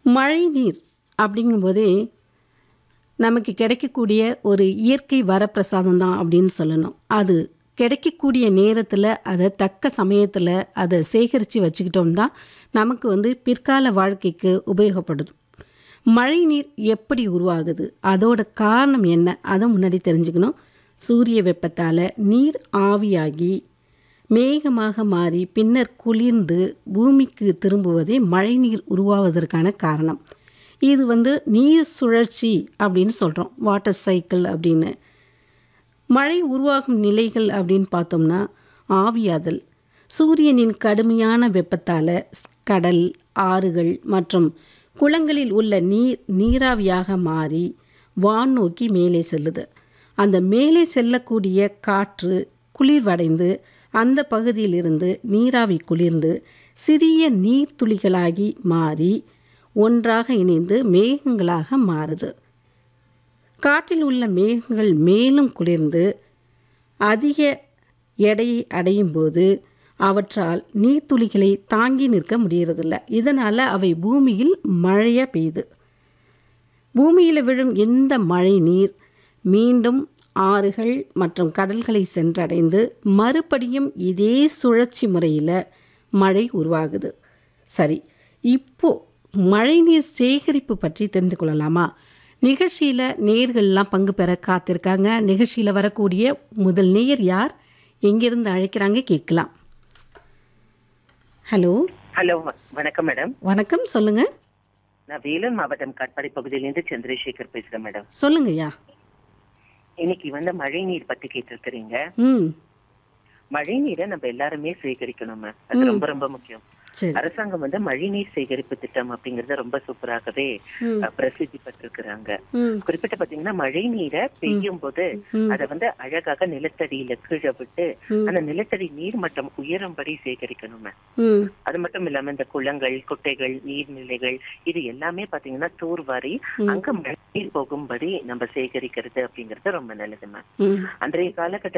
மழைநீர் அப்படிங்கும்போதே நமக்கு கிடைக்கக்கூடிய ஒரு இயற்கை வரப்பிரசாதம் தான் அப்படின்னு சொல்லணும் அது கிடைக்கக்கூடிய நேரத்தில் அதை தக்க சமயத்தில் அதை சேகரித்து வச்சுக்கிட்டோம் தான் நமக்கு வந்து பிற்கால வாழ்க்கைக்கு உபயோகப்படுது மழைநீர் எப்படி உருவாகுது அதோட காரணம் என்ன அதை முன்னாடி தெரிஞ்சுக்கணும் சூரிய வெப்பத்தால் நீர் ஆவியாகி மேகமாக மாறி பின்னர் குளிர்ந்து பூமிக்கு திரும்புவதே மழைநீர் உருவாவதற்கான காரணம் இது வந்து நீர் சுழற்சி அப்படின்னு சொல்கிறோம் வாட்டர் சைக்கிள் அப்படின்னு மழை உருவாகும் நிலைகள் அப்படின்னு பார்த்தோம்னா ஆவியாதல் சூரியனின் கடுமையான வெப்பத்தால் கடல் ஆறுகள் மற்றும் குளங்களில் உள்ள நீர் நீராவியாக மாறி வான் நோக்கி மேலே செல்லுது அந்த மேலே செல்லக்கூடிய காற்று குளிர்வடைந்து அந்த பகுதியிலிருந்து நீராவி குளிர்ந்து சிறிய நீர்த்துளிகளாகி மாறி ஒன்றாக இணைந்து மேகங்களாக மாறுது காற்றில் உள்ள மேகங்கள் மேலும் குளிர்ந்து அதிக எடையை அடையும் போது அவற்றால் நீர்த்துளிகளை தாங்கி நிற்க முடியறதில்ல இதனால் அவை பூமியில் மழையாக பெய்யுது பூமியில் விழும் எந்த மழை நீர் மீண்டும் ஆறுகள் மற்றும் கடல்களை சென்றடைந்து மறுபடியும் இதே சுழற்சி முறையில் மழை உருவாகுது சரி இப்போ மழைநீர் சேகரிப்பு பற்றி தெரிந்து கொள்ளலாமா நிகழ்ச்சியில் நேர்கள்லாம் பங்கு பெற காத்திருக்காங்க நிகழ்ச்சியில் வரக்கூடிய முதல் நேயர் யார் எங்கிருந்து அழைக்கிறாங்க கேட்கலாம் ஹலோ ஹலோ வ- வணக்கம் மேடம் வணக்கம் சொல்லுங்க நான் வேலூர் மாவட்டம் காட்பாடி பகுதியிலிருந்து சந்திரசேகர் பேசுறேன் மேடம் சொல்லுங்கய்யா இன்னைக்கு வந்து மழை நீர் பத்தி கேட்டிருக்கிறீங்க ம் மழை நீரை நம்ம எல்லாருமே சேகரிக்கணும் ma'am. அது ரொம்ப ரொம்ப முக்கியம் சரி அரசாங்கம் வந்து மழைநீர் சேகரிப்பு திட்டம் அப்படிங்கறத ரொம்ப சூப்பராகவே ம். அஹ், பிரசித்தி பெற்றிருக்கிறாங்க ம் குறிப்பிட்ட பாத்தீங்கன்னா மழை நீரை பெய்யும் போது ம். அதை வந்து அழகாக நிலத்தடியில கீழே விட்டு ம். அந்த நிலத்தடி நீர் மட்டம் உயரும்படி சேகரிக்கணும் ma'am. ம் அது மட்டும் இல்லாம இந்த குளங்கள் குட்டைகள் நீர்நிலைகள் இது எல்லாமே பாத்தீங்கன்னா தூர்வாரி அங்க மழை நீர் போகும்படி நம்ம சேகரிக்கிறது அப்படிங்கறது ரொம்ப நல்லது மேம் ம் அன்றைய காலகட்டத்தில்